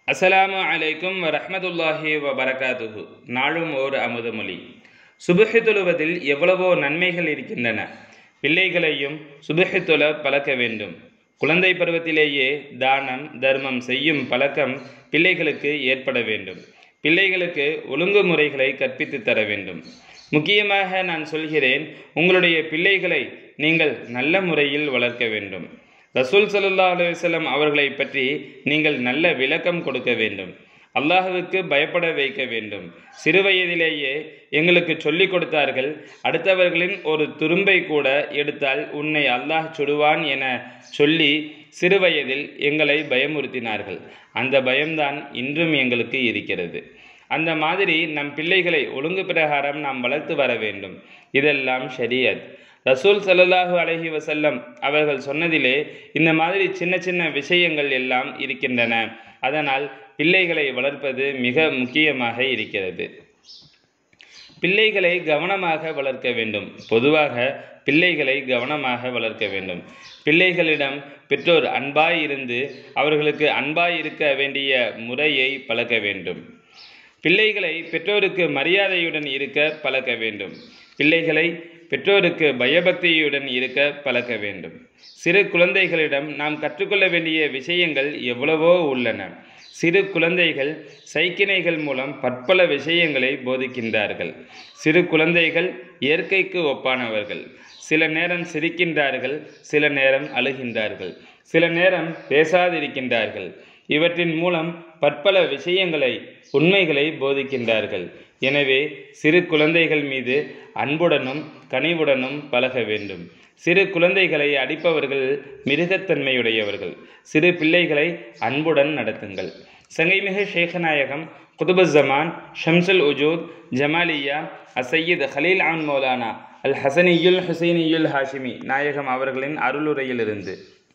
அஸ்ஸலாமு அலைக்கும் வரஹ்மத்துல்லாஹி வபரகாத்துஹு நாளும் ஓர் அமுதமொழி சுபஹி தொழுவதில் எவ்வளவோ நன்மைகள் இருக்கின்றன பிள்ளைகளையும் சுபஹி தொழ பழக்க வேண்டும் குழந்தை பருவத்திலேயே தானம் தர்மம் செய்யும் பழக்கம் பிள்ளைகளுக்கு ஏற்பட வேண்டும் பிள்ளைகளுக்கு ஒழுங்குமுறைகளை கற்பித்து தர வேண்டும் முக்கியமாக நான் சொல்கிறேன் உங்களுடைய பிள்ளைகளை நீங்கள் நல்ல முறையில் வளர்க்க வேண்டும் ரசூல் சல்லா அலுவலம் அவர்களை பற்றி நீங்கள் நல்ல விளக்கம் கொடுக்க வேண்டும் அல்லாஹுவுக்கு பயப்பட வைக்க வேண்டும் சிறுவயதிலேயே எங்களுக்கு சொல்லிக் கொடுத்தார்கள் அடுத்தவர்களின் ஒரு துரும்பை கூட எடுத்தால் உன்னை அல்லாஹ் சுடுவான் என சொல்லி சிறுவயதில் எங்களை பயமுறுத்தினார்கள் அந்த பயம்தான் இன்றும் எங்களுக்கு இருக்கிறது அந்த மாதிரி நம் பிள்ளைகளை ஒழுங்கு பிரகாரம் நாம் வளர்த்து வர வேண்டும் இதெல்லாம் ஷரியத் ரசூல் சல்லல்லாஹு அலஹி வசல்லம் அவர்கள் சொன்னதிலே இந்த மாதிரி சின்ன சின்ன விஷயங்கள் எல்லாம் இருக்கின்றன அதனால் பிள்ளைகளை வளர்ப்பது மிக முக்கியமாக இருக்கிறது பிள்ளைகளை கவனமாக வளர்க்க வேண்டும் பொதுவாக பிள்ளைகளை கவனமாக வளர்க்க வேண்டும் பிள்ளைகளிடம் பெற்றோர் அன்பாய் இருந்து அவர்களுக்கு அன்பாய் இருக்க வேண்டிய முறையை பழக்க வேண்டும் பிள்ளைகளை பெற்றோருக்கு மரியாதையுடன் இருக்க பழக்க வேண்டும் பிள்ளைகளை பெற்றோருக்கு பயபக்தியுடன் இருக்க பழக்க வேண்டும் சிறு குழந்தைகளிடம் நாம் கற்றுக்கொள்ள வேண்டிய விஷயங்கள் எவ்வளவோ உள்ளன சிறு குழந்தைகள் சைக்கிணைகள் மூலம் பற்பல விஷயங்களை போதிக்கின்றார்கள் சிறு குழந்தைகள் இயற்கைக்கு ஒப்பானவர்கள் சில நேரம் சிரிக்கின்றார்கள் சில நேரம் அழுகின்றார்கள் சில நேரம் பேசாதிருக்கின்றார்கள் இவற்றின் மூலம் பற்பல விஷயங்களை உண்மைகளை போதிக்கின்றார்கள் எனவே சிறு குழந்தைகள் மீது அன்புடனும் கனிவுடனும் பழக வேண்டும் சிறு குழந்தைகளை அடிப்பவர்கள் மிருகத்தன்மையுடையவர்கள் சிறு பிள்ளைகளை அன்புடன் நடத்துங்கள் சங்கைமிகு ஷேகநாயகம் குதுபுஸ்ஸமான் ஷம்சுல் உஜூத் ஜமாலியா அசையீத் ஹலீல் ஆன் மௌலானா அல் ஹசனியுல் ஹுசைனியுல் ஹாஷிமி நாயகம் அவர்களின் அருளுரையிலிருந்து